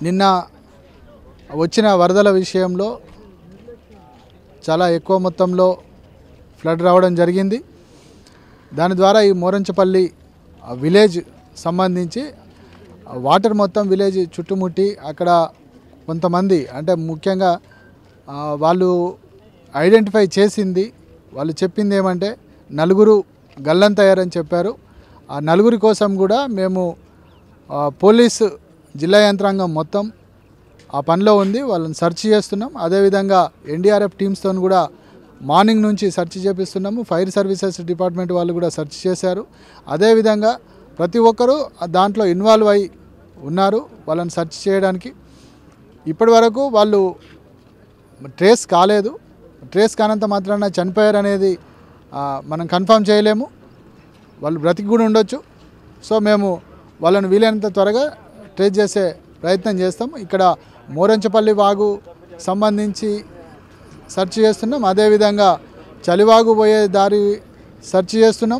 నిన్న వచ్చిన వరదల విషయంలో చాలా ఎక్కువ మొత్తంలో ఫ్లడ్ రావడం జరిగింది దాని ద్వారా ఈ మోరంచపల్లి ఆ విలేజ్ సంబంధించి ఆ వాటర్ మొత్తం విలేజ్ చుట్టుముట్టి అక్కడ కొంతమంది అంటే ముఖ్యంగా ఆ, వాళ్ళు ఐడెంటిఫై చేసింది వాళ్ళు చెప్పింది ఏమంటే నలుగురు గల్లంతయ్యారని చెప్పారు ఆ నలుగురి కోసం కూడా మేము ఆ, పోలీసు జిల్లా యంత్రాంగం మొత్తం ఆ పనిలో ఉంది వాళ్ళని సెర్చ్ చేస్తున్నాం అదేవిధంగా ఎన్డీఆర్ఎఫ్ టీమ్స్తో కూడా మార్నింగ్ నుంచి సెర్చ్ చేపిస్తున్నాము ఫైర్ సర్వీసెస్ డిపార్ట్మెంట్ వాళ్ళు కూడా సెర్చ్ చేశారు అదేవిధంగా ప్రతి ఒక్కరూ ఆ దాంట్లో ఇన్వాల్వ్ అయి ఉన్నారు వాళ్ళని సెర్చ్ చేయడానికి ఇప్పటి వరకు వాళ్ళు ట్రేస్ కాలేదు ట్రేస్ కానంత మాత్రాన చనిపోయారు అనేది ఆ, మనం కన్ఫర్మ్ చేయలేము వాళ్ళు బ్రతికి కూడా ఉండొచ్చు సో మేము వాళ్ళని వీలైనంత త్వరగా ట్రేస్ చేసే ప్రయత్నం చేస్తాం ఇక్కడ మోరంచపల్లి వాగు సంబంధించి సెర్చ్ చేస్తున్నాం అదేవిధంగా చలివాగు పోయే దారి సెర్చ్ చేస్తున్నాం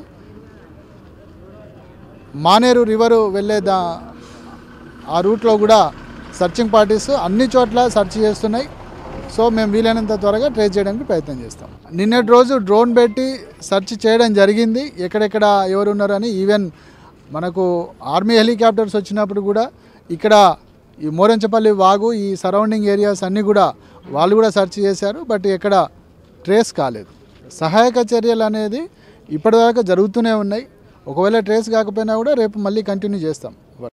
మానేరు రివరు వెళ్ళే దా ఆ రూట్లో కూడా సర్చింగ్ పార్టీస్ అన్ని చోట్ల సెర్చ్ చేస్తున్నాయి సో మేము వీలైనంత త్వరగా ట్రేస్ చేయడానికి ప్రయత్నం చేస్తాం నిన్నటి రోజు డ్రోన్ పెట్టి సెర్చ్ చేయడం జరిగింది ఎక్కడెక్కడ ఎవరు ఉన్నారని ఈవెన్ మనకు ఆర్మీ హెలికాప్టర్స్ వచ్చినప్పుడు కూడా ఇక్కడ ఈ మోరంచపల్లి వాగు ఈ సరౌండింగ్ ఏరియాస్ అన్నీ కూడా వాళ్ళు కూడా సెర్చ్ చేశారు బట్ ఎక్కడ ట్రేస్ కాలేదు సహాయక చర్యలు అనేది ఇప్పటిదాకా జరుగుతూనే ఉన్నాయి ఒకవేళ ట్రేస్ కాకపోయినా కూడా రేపు మళ్ళీ కంటిన్యూ చేస్తాం